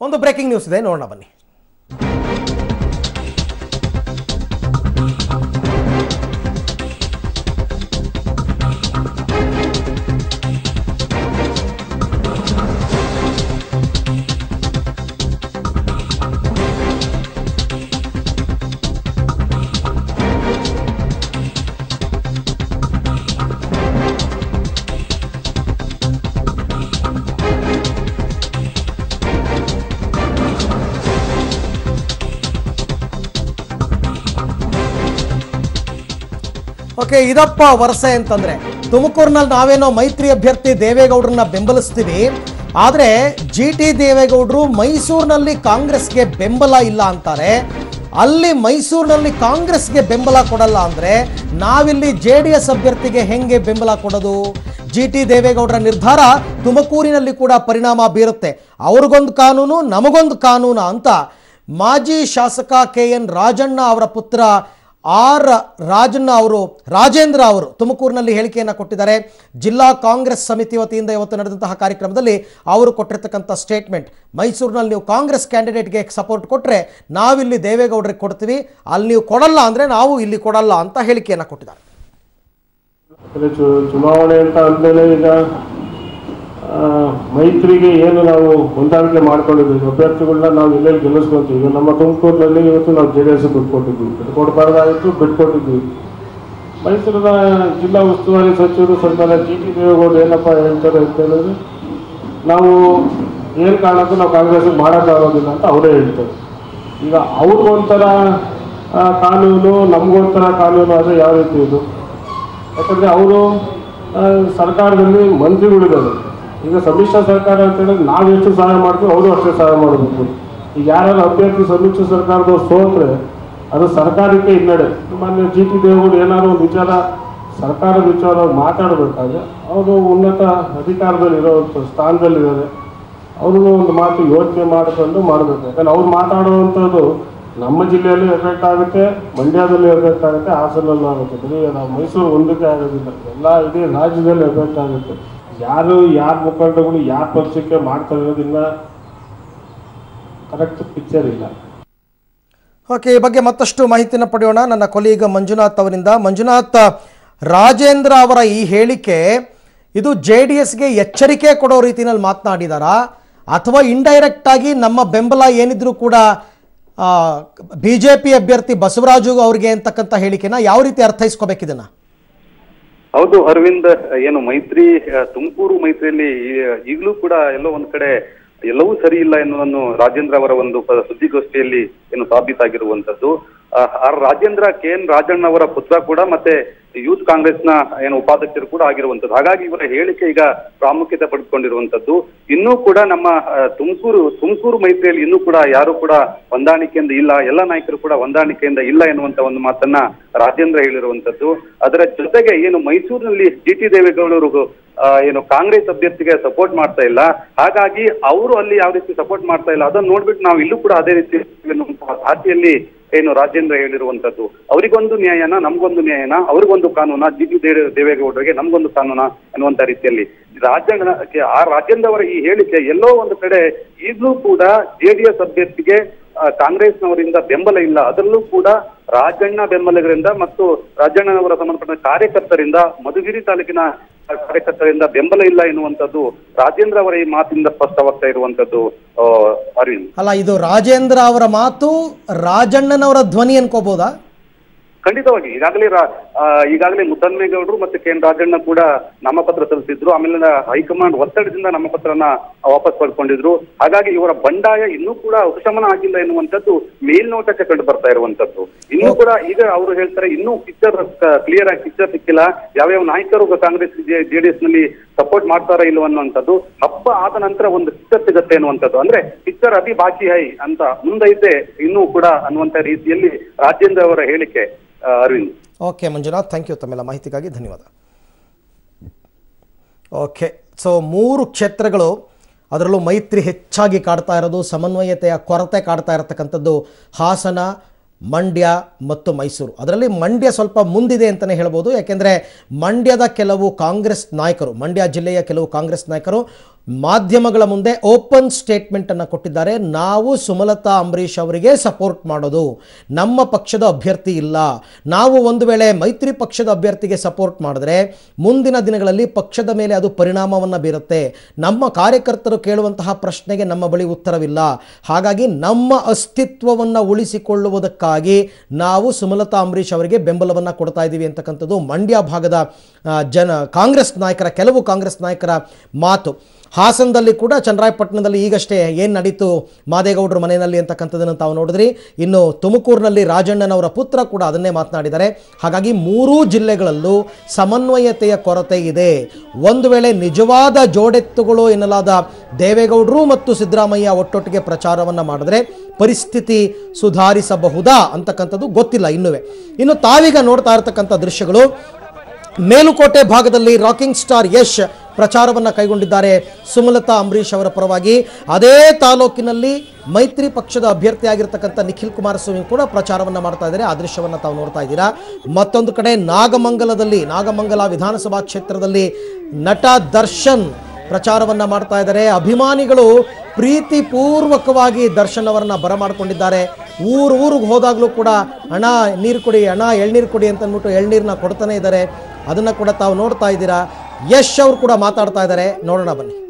ಒಂದು breaking news ಇದೆ ನೋಡೋಣ ಬನ್ನಿ ಓಕೆ ಇದಪ್ಪ ವರಸೆ ಅಂತಂದ್ರೆ ತುಮಕೂರಿನಲ್ಲಿ ನಾವೇನೋ ಮೈತ್ರಿ ಅಭ್ಯರ್ಥಿ ದೇವೇಗೌಡರನ್ನ ಬೆಂಬಲಿಸ್ತೀವಿ ಆದರೆ ಜಿ ಟಿ ದೇವೇಗೌಡರು ಮೈಸೂರಿನಲ್ಲಿ ಕಾಂಗ್ರೆಸ್ಗೆ ಬೆಂಬಲ ಇಲ್ಲ ಅಂತಾರೆ ಅಲ್ಲಿ ಮೈಸೂರಿನಲ್ಲಿ ಕಾಂಗ್ರೆಸ್ಗೆ ಬೆಂಬಲ ಕೊಡಲ್ಲ ಅಂದ್ರೆ ನಾವಿಲ್ಲಿ ಜೆ ಡಿ ಎಸ್ ಅಭ್ಯರ್ಥಿಗೆ ಹೆಂಗೆ ಬೆಂಬಲ ಕೊಡೋದು ಜಿ ಟಿ ದೇವೇಗೌಡರ ನಿರ್ಧಾರ ತುಮಕೂರಿನಲ್ಲಿ ಕೂಡ ಪರಿಣಾಮ ಬೀರುತ್ತೆ ಅವ್ರಿಗೊಂದು ಕಾನೂನು ನಮಗೊಂದು ಕಾನೂನು ಅಂತ ಮಾಜಿ ಶಾಸಕ ಕೆ ಎನ್ ರಾಜಣ್ಣ ಅವರ ಪುತ್ರ ಆರ್ ರಾಜಣ್ಣ ಅವರು ರಾಜೇಂದ್ರ ಅವರು ತುಮಕೂರಿನಲ್ಲಿ ಹೇಳಿಕೆಯನ್ನು ಕೊಟ್ಟಿದ್ದಾರೆ ಜಿಲ್ಲಾ ಕಾಂಗ್ರೆಸ್ ಸಮಿತಿ ವತಿಯಿಂದ ಇವತ್ತು ನಡೆದಂತಹ ಕಾರ್ಯಕ್ರಮದಲ್ಲಿ ಅವರು ಕೊಟ್ಟಿರ್ತಕ್ಕಂಥ ಸ್ಟೇಟ್ಮೆಂಟ್ ಮೈಸೂರಿನಲ್ಲಿ ನೀವು ಕಾಂಗ್ರೆಸ್ ಕ್ಯಾಂಡಿಡೇಟ್ಗೆ ಸಪೋರ್ಟ್ ಕೊಟ್ಟರೆ ನಾವಿಲ್ಲಿ ದೇವೇಗೌಡರಿಗೆ ಕೊಡ್ತೀವಿ ಅಲ್ಲಿ ನೀವು ಕೊಡಲ್ಲ ಅಂದರೆ ನಾವು ಇಲ್ಲಿ ಕೊಡಲ್ಲ ಅಂತ ಹೇಳಿಕೆಯನ್ನು ಕೊಟ್ಟಿದ್ದಾರೆ ಯಾಕಂದ್ರೆ ಚು- ಚುನಾವಣೆ ಅಂತ ಅಂದಮೇಲೆ ಈಗ ಆ, ಮೈತ್ರಿಗೆ ಏನು ನಾವು ಹೊಂದಾಣಿಕೆ ಮಾಡ್ಕೊಂಡಿದ್ದೀವಿ ಅಭ್ಯರ್ಥಿಗಳನ್ನ ನಾವು ಎಲ್ಲೆಲ್ಲಿ ಗೆಲ್ಲಿಸ್ಕೊಂತೀವಿ ಈಗ ನಮ್ಮ ತುಮಕೂರಿನಲ್ಲಿ ಇವತ್ತು ನಾವು ಜೆ ಡಿ ಎಸ್ ಬಿಟ್ಕೊಟ್ಟಿದ್ವಿ ಬಿಟ್ಕೊಡ್ಬಾರ್ದಾಗಿತ್ತು ಬಿಟ್ಕೊಟ್ಟಿದ್ವಿ ಮೈಸೂರಿನ ಜಿಲ್ಲಾ ಉಸ್ತುವಾರಿ ಸಚಿವರು ಸನ್ಮಾನ್ಯ ಜಿ ಟಿ ದೇವೇಗೌಡರು ಏನಪ್ಪ ಹೇಳ್ತಾರೆ ಅಂತ ಹೇಳಿದ್ರೆ ನಾವು ಏನು ಕಾರಣಕ್ಕೂ ನಾವು ಕಾಂಗ್ರೆಸ್ ಮಾಡೋಕ್ಕಾಗೋದಿಲ್ಲ ಅಂತ ಅವರೇ ಹೇಳ್ತಾರೆ ಈಗ ಅವ್ರಿಗೊಂಥರ ಆ, ಕಾನೂನು ನಮಗೊಂಥರ ಕಾನೂನು ಆದರೆ ಯಾವ ರೀತಿ ಇದು ಯಾಕಂದರೆ ಅವರು ಸರ್ಕಾರದಲ್ಲಿ ಮಂತ್ರಿಗಳಿದ್ದಾರೆ ಈಗ ಸಮ್ಮಿಶ್ರ ಸರ್ಕಾರ ಅಂತ ಹೇಳಿದ್ರೆ ನಾವು ಎಷ್ಟು ಸಹಾಯ ಮಾಡ್ತೀವಿ ಅವರು ಅಷ್ಟೇ ಸಹಾಯ ಮಾಡಬೇಕು ಈಗ ಯಾರು ಅಭ್ಯರ್ಥಿ ಸಮ್ಮಿಶ್ರ ಸರ್ಕಾರದವ್ರು ಸೋತ್ರೆ ಅದು ಸರ್ಕಾರಕ್ಕೆ ಹಿನ್ನಡೆ ಮಾನ್ಯ ಜಿ ಟಿ ದೇವೇಗೌಡರು ಏನಾದ್ರು ಒಂದು ವಿಚಾರ ಸರ್ಕಾರದ ವಿಚಾರ ಮಾತಾಡಬೇಕಾದ್ರೆ ಅವರು ಉನ್ನತ ಅಧಿಕಾರದಲ್ಲಿ ಇರೋವಂಥ ಸ್ಥಾನದಲ್ಲಿದ್ದಾರೆ ಅವರು ಒಂದು ಮಾತು ಯೋಚನೆ ಮಾಡಿಕೊಂಡು ಮಾಡಬೇಕು ಯಾಕಂದ್ರೆ ಅವ್ರು ಮಾತಾಡುವಂಥದ್ದು ನಮ್ಮ ಜಿಲ್ಲೆಯಲ್ಲಿ ಎಫೆಕ್ಟ್ ಆಗುತ್ತೆ ಮಂಡ್ಯದಲ್ಲಿ ಎಫೆಕ್ಟ್ ಆಗುತ್ತೆ ಹಾಸನಲ್ಲೂ ಆಗುತ್ತೆ ಬರೀ ನಾವು ಮೈಸೂರು ಒಂದಕ್ಕೆ ಆಗೋದಿಲ್ಲ ಎಲ್ಲ ಇಡೀ ರಾಜ್ಯದಲ್ಲಿ ಎಫೆಕ್ಟ್ ಆಗುತ್ತೆ ಯಾರು ಯಾರ ಮುಖಂಡಗಳು ಯಾರ ಪಕ್ಷಕ್ಕೆ ಮಾಡ್ತಾರೆ ಅನ್ನೋದಿನ್ನ ಕರೆಕ್ಟ್ ಪಿಕ್ಚರ್ ಇಲ್ಲ ಓಕೆ ಈ ಬಗ್ಗೆ ಮತ್ತಷ್ಟು ಮಾಹಿತಿಯನ್ನು ಪಡೆಯೋಣ ನನ್ನ ಕೊಲೀಗ ಮಂಜುನಾಥ್ ಅವರಿಂದ ಮಂಜುನಾಥ್ ರಾಜೇಂದ್ರ ಅವರ ಈ ಹೇಳಿಕೆ ಇದು ಜೆ ಡಿ ಎಸ್ಗೆ ಎಚ್ಚರಿಕೆ ಕೊಡೋ ರೀತಿಯಲ್ಲಿ ಮಾತನಾಡಿದಾರಾ ಅಥವಾ ಇಂಡೈರೆಕ್ಟ್ ಆಗಿ ನಮ್ಮ ಬೆಂಬಲ ಏನಿದ್ರು ಕೂಡ ಬಿ ಜೆ ಪಿ ಅಭ್ಯರ್ಥಿ ಬಸವರಾಜು ಅವ್ರಿಗೆ ಅಂತಕ್ಕಂಥ ಹೇಳಿಕೆನ ಯಾವ ರೀತಿ ಅರ್ಥೈಸ್ಕೋಬೇಕಿದನ್ನ ಹೌದು ಅರವಿಂದ್ ಏನು ಮೈತ್ರಿ ಆ, ತುಮಕೂರು ಮೈತ್ರಿಯಲ್ಲಿ ಈ- ಈಗಲೂ ಕೂಡ ಎಲ್ಲೋ ಒಂದ್ ಕಡೆ ಎಲ್ಲವೂ ಸರಿ ಇಲ್ಲ ಎನ್ನುವುದನ್ನು ರಾಜೇಂದ್ರ ಅವರ ಒಂದು ಪ- ಸುದ್ದಿಗೋಷ್ಠಿಯಲ್ಲಿ ಏನು ಸಾಬೀತಾಗಿರುವಂತದ್ದು ಆ, ಆ ರಾಜೇಂದ್ರ ಕೆ ಎನ್ ರಾಜಣ್ಣ ಅವರ ಪುತ್ರ ಕೂಡ ಮತ್ತೆ ಯೂತ್ ಕಾಂಗ್ರೆಸ್ನ ಏನು ಉಪಾಧ್ಯಕ್ಷರು ಕೂಡ ಆಗಿರುವಂತದ್ದು ಹಾಗಾಗಿ ಇವರ ಹೇಳಿಕೆ ಈಗ ಪ್ರಾಮುಖ್ಯತೆ ಪಡೆದುಕೊಂಡಿರುವಂತದ್ದು ಇನ್ನೂ ಕೂಡ ನಮ್ಮ ಆ, ತುಮಕೂರು ತುಮಕೂರು ಮೈತ್ರಿಯಲ್ಲಿ ಇನ್ನೂ ಕೂಡ ಯಾರು ಕೂಡ ಹೊಂದಾಣಿಕೆಯಿಂದ ಇಲ್ಲ ಎಲ್ಲ ನಾಯಕರು ಕೂಡ ಹೊಂದಾಣಿಕೆಯಿಂದ ಇಲ್ಲ ಎನ್ನುವಂತ ಒಂದು ಮಾತನ್ನ ರಾಜೇಂದ್ರ ಹೇಳಿರುವಂತದ್ದು ಅದರ ಜೊತೆಗೆ ಏನು ಮೈಸೂರಿನಲ್ಲಿ ಜಿ ಟಿ ದೇವೇಗೌಡರು ಆ, ಏನು ಕಾಂಗ್ರೆಸ್ ಅಭ್ಯರ್ಥಿಗೆ ಸಪೋರ್ಟ್ ಮಾಡ್ತಾ ಇಲ್ಲ ಹಾಗಾಗಿ ಅವರು ಅಲ್ಲಿ ಯಾವ ರೀತಿ ಸಪೋರ್ಟ್ ಮಾಡ್ತಾ ಇಲ್ಲ ಅದನ್ನ ನೋಡ್ಬಿಟ್ಟು ನಾವು ಇಲ್ಲೂ ಕೂಡ ಅದೇ ರೀತಿ ಎನ್ನುವಂತಹ ಧಾಟಿಯಲ್ಲಿ ಏನು ರಾಜೇಂದ್ರ ಹೇಳಿರುವಂತದ್ದು ಅವರಿಗೊಂದು ನ್ಯಾಯನ ನಮ್ಗೊಂದು ನ್ಯಾಯನ ಅವ್ರಿಗೊಂದು ಕಾನೂನ ಜಿ ಟಿ ದೇವೇಗೌಡರಿಗೆ ನಮ್ಗೊಂದು ಕಾನೂನ ಅನ್ನುವಂತ ರೀತಿಯಲ್ಲಿ ರಾಜಣ್ಣ ಆ ರಾಜೇಂದ್ರ ಅವರ ಈ ಹೇಳಿಕೆ ಎಲ್ಲೋ ಒಂದು ಕಡೆ ಈಗಲೂ ಕೂಡ ಜೆಡಿಎಸ್ ಅಭ್ಯರ್ಥಿಗೆ ಆ, ಕಾಂಗ್ರೆಸ್ನವರಿಂದ ಬೆಂಬಲ ಇಲ್ಲ ಅದರಲ್ಲೂ ಕೂಡ ರಾಜಣ್ಣ ಬೆಂಬಲಿಗರಿಂದ ಮತ್ತು ರಾಜಣ್ಣನವರ ಸಂಬಂಧಪಟ್ಟ ಕಾರ್ಯಕರ್ತರಿಂದ ಮಧುಗಿರಿ ತಾಲೂಕಿನ ಕಾರ್ಯಕರ್ತರಿಂದ ಬೆಂಬಲ ಇಲ್ಲ ಎನ್ನುವಂಥದ್ದು ರಾಜೇಂದ್ರ ಅವರ ಈ ಮಾತಿನಿಂದ ಸ್ಪಷ್ಟವಾಗ್ತಾ ಇರುವಂತದ್ದು ಆ, ಅರವಿಂದ್ ಅಲ್ಲ ಇದು ರಾಜೇಂದ್ರ ಅವರ ಮಾತು ರಾಜಣ್ಣನವರ ಧ್ವನಿ ಅನ್ಕೋಬಹುದಾ ಖಂಡಿತವಾಗಿ ಈಗಾಗಲೇ ರಾ- ಆ, ಈಗಾಗಲೇ ಮುದ್ದನ್ಮೇಗೌಡರು ಮತ್ತೆ ಕೆ ಎನ್ ರಾಜಣ್ಣ ಕೂಡ ನಾಮಪತ್ರ ಸಲ್ಲಿಸಿದ್ರು ಆಮೇಲೆ ಹೈಕಮಾಂಡ್ ಒತ್ತಡದಿಂದ ನಾಮಪತ್ರನ ವಾಪಸ್ ಪಡ್ಕೊಂಡಿದ್ರು ಹಾಗಾಗಿ ಇವರ ಬಂಡಾಯ ಇನ್ನೂ ಕೂಡ ಉಪಶಮನ ಆಗಿಲ್ಲ ಎನ್ನುವಂಥದ್ದು ಮೇಲ್ನೋಟಕ್ಕೆ ಕಂಡು ಬರ್ತಾ ಇರುವಂತದ್ದು ಇನ್ನೂ ಕೂಡ ಈಗ ಅವರು ಹೇಳ್ತಾರೆ ಇನ್ನೂ ಪಿಕ್ಚರ್ ಕ್ಲಿಯರ್ ಆಗಿ ಪಿಕ್ಚರ್ ಸಿಕ್ಕಿಲ್ಲ ಯಾವ್ಯಾವ ನಾಯಕರು ಕಾಂಗ್ರೆಸ್ ಜೆಡಿಎಸ್ ನಲ್ಲಿ ಸಪೋರ್ಟ್ ಮಾಡ್ತಾರಾ ಇಲ್ವ ಅನ್ನುವಂಥದ್ದು ಹಬ್ಬ ಆದ ನಂತರ ಒಂದು ಪಿಕ್ಚರ್ ಸಿಗತ್ತೆ ಅನ್ನುವಂಥದ್ದು ಅಂದ್ರೆ ಪಿಕ್ಚರ್ ಅತಿ ಬಾಕಿ ಹೈ ಅಂತ ಮುಂದೈತೆ ಇನ್ನೂ ಕೂಡ ಅನ್ನುವಂತ ರೀತಿಯಲ್ಲಿ ರಾಜೇಂದ್ರ ಅವರ ಹೇಳಿಕೆ ಆ, Arvind okay Manjunath thank you ತಮ್ಮೆಲ್ಲ ಮಾಹಿತಿಗಾಗಿ ಧನ್ಯವಾದ ಓಕೆ ಸೊ ಮೂರು ಕ್ಷೇತ್ರಗಳು ಅದರಲ್ಲೂ ಮೈತ್ರಿ ಹೆಚ್ಚಾಗಿ ಕಾಡ್ತಾ ಇರೋದು ಸಮನ್ವಯತೆಯ ಕೊರತೆ ಕಾಡ್ತಾ ಇರತಕ್ಕಂಥದ್ದು ಹಾಸನ ಮಂಡ್ಯ ಮತ್ತು ಮೈಸೂರು ಅದರಲ್ಲಿ ಮಂಡ್ಯ ಸ್ವಲ್ಪ ಮುಂದಿದೆ ಅಂತಲೇ ಹೇಳ್ಬೋದು ಯಾಕೆಂದರೆ ಮಂಡ್ಯದ ಕೆಲವು ಕಾಂಗ್ರೆಸ್ ನಾಯಕರು ಮಂಡ್ಯ ಜಿಲ್ಲೆಯ ಕೆಲವು ಕಾಂಗ್ರೆಸ್ ನಾಯಕರು ಮಾಧ್ಯಮಗಳ ಮುಂದೆ ಓಪನ್ ಸ್ಟೇಟ್ಮೆಂಟ್ ಅನ್ನು ಕೊಟ್ಟಿದ್ದಾರೆ ನಾವು ಸುಮಲತಾ ಅಂಬರೀಷ್ ಅವರಿಗೆ ಸಪೋರ್ಟ್ ಮಾಡೋದು ನಮ್ಮ ಪಕ್ಷದ ಅಭ್ಯರ್ಥಿ ಇಲ್ಲ ನಾವು ಒಂದು ವೇಳೆ ಮೈತ್ರಿ ಪಕ್ಷದ ಅಭ್ಯರ್ಥಿಗೆ ಸಪೋರ್ಟ್ ಮಾಡಿದ್ರೆ ಮುಂದಿನ ದಿನಗಳಲ್ಲಿ ಪಕ್ಷದ ಮೇಲೆ ಅದು ಪರಿಣಾಮವನ್ನು ಬೀರುತ್ತೆ ನಮ್ಮ ಕಾರ್ಯಕರ್ತರು ಕೇಳುವಂತಹ ಪ್ರಶ್ನೆಗೆ ನಮ್ಮ ಬಳಿ ಉತ್ತರವಿಲ್ಲ ಹಾಗಾಗಿ ನಮ್ಮ ಅಸ್ತಿತ್ವವನ್ನು ಉಳಿಸಿಕೊಳ್ಳುವುದಕ್ಕಾಗಿ ನಾವು ಸುಮಲತಾ ಅಂಬರೀಷ್ ಅವರಿಗೆ ಬೆಂಬಲವನ್ನು ಕೊಡ್ತಾ ಇದ್ದೀವಿ ಅಂತಕ್ಕಂಥದ್ದು ಮಂಡ್ಯ ಭಾಗದ ಆ, ಜನ ಕಾಂಗ್ರೆಸ್ ನಾಯಕರ ಕೆಲವು ಕಾಂಗ್ರೆಸ್ ನಾಯಕರ ಮಾತು ಹಾಸನದಲ್ಲಿ ಕೂಡ ಚನ್ನರಾಯಪಟ್ಟಣದಲ್ಲಿ ಈಗಷ್ಟೇ ಏನು ನಡೀತು ಮಾದೇಗೌಡರ ಮನೆಯಲ್ಲಿ ಅಂತಕ್ಕಂಥದ್ದನ್ನು ತಾವು ನೋಡಿದ್ರಿ ಇನ್ನು ತುಮಕೂರಿನಲ್ಲಿ ರಾಜಣ್ಣನವರ ಪುತ್ರ ಕೂಡ ಅದನ್ನೇ ಮಾತನಾಡಿದ್ದಾರೆ ಹಾಗಾಗಿ ಮೂರೂ ಜಿಲ್ಲೆಗಳಲ್ಲೂ ಸಮನ್ವಯತೆಯ ಕೊರತೆ ಇದೆ ಒಂದು ವೇಳೆ ನಿಜವಾದ ಜೋಡೆತ್ತುಗಳು ಎನ್ನಲಾದ ದೇವೇಗೌಡರು ಮತ್ತು ಸಿದ್ದರಾಮಯ್ಯ ಒಟ್ಟೊಟ್ಟಿಗೆ ಪ್ರಚಾರವನ್ನು ಮಾಡಿದ್ರೆ ಪರಿಸ್ಥಿತಿ ಸುಧಾರಿಸಬಹುದಾ ಅಂತಕ್ಕಂಥದ್ದು ಗೊತ್ತಿಲ್ಲ ಇನ್ನುವೇ ಇನ್ನು ತಾವೀಗ ನೋಡ್ತಾ ಇರತಕ್ಕಂಥ ದೃಶ್ಯಗಳು ಮೇಲುಕೋಟೆ ಭಾಗದಲ್ಲಿ ರಾಕಿಂಗ್ ಸ್ಟಾರ್ ಯಶ್ ಪ್ರಚಾರವನ್ನು ಕೈಗೊಂಡಿದ್ದಾರೆ ಸುಮಲತಾ ಅಂಬರೀಷ್ ಅವರ ಪರವಾಗಿ ಅದೇ ತಾಲೂಕಿನಲ್ಲಿ ಮೈತ್ರಿ ಪಕ್ಷದ ಅಭ್ಯರ್ಥಿಯಾಗಿರ್ತಕ್ಕಂಥ ನಿಖಿಲ್ ಕುಮಾರಸ್ವಾಮಿ ಕೂಡ ಪ್ರಚಾರವನ್ನು ಮಾಡ್ತಾ ಇದ್ದಾರೆ ಆ ದೃಶ್ಯವನ್ನು ತಾವು ನೋಡ್ತಾ ಇದ್ದೀರಾ ಮತ್ತೊಂದು ಕಡೆ ನಾಗಮಂಗಲದಲ್ಲಿ ನಾಗಮಂಗಲ ವಿಧಾನಸಭಾ ಕ್ಷೇತ್ರದಲ್ಲಿ ನಟ ದರ್ಶನ್ ಪ್ರಚಾರವನ್ನ ಮಾಡ್ತಾ ಇದ್ದಾರೆ ಅಭಿಮಾನಿಗಳು ಪ್ರೀತಿ ಪೂರ್ವಕವಾಗಿ ದರ್ಶನ್ ಅವರನ್ನ ಬರಮಾಡ್ಕೊಂಡಿದ್ದಾರೆ ಊರು ಊರಿಗೆ ಹೋದಾಗಲೂ ಕೂಡ ಹಣ ನೀರು ಕೊಡಿ ಹಣ ಎಳ್ನೀರು ಕೊಡಿ ಅಂತ ಅಂದ್ಬಿಟ್ಟು ಎಳ್ನೀರನ್ನ ಕೊಡ್ತಾನೆ ಇದ್ದಾರೆ ಅದನ್ನು ಕೂಡ ತಾವು ನೋಡ್ತಾ ಇದ್ದೀರಾ ಯಶ್ ಅವರು ಕೂಡ ಮಾತಾಡ್ತಾ ಇದ್ದಾರೆ ನೋಡೋಣ ಬನ್ನಿ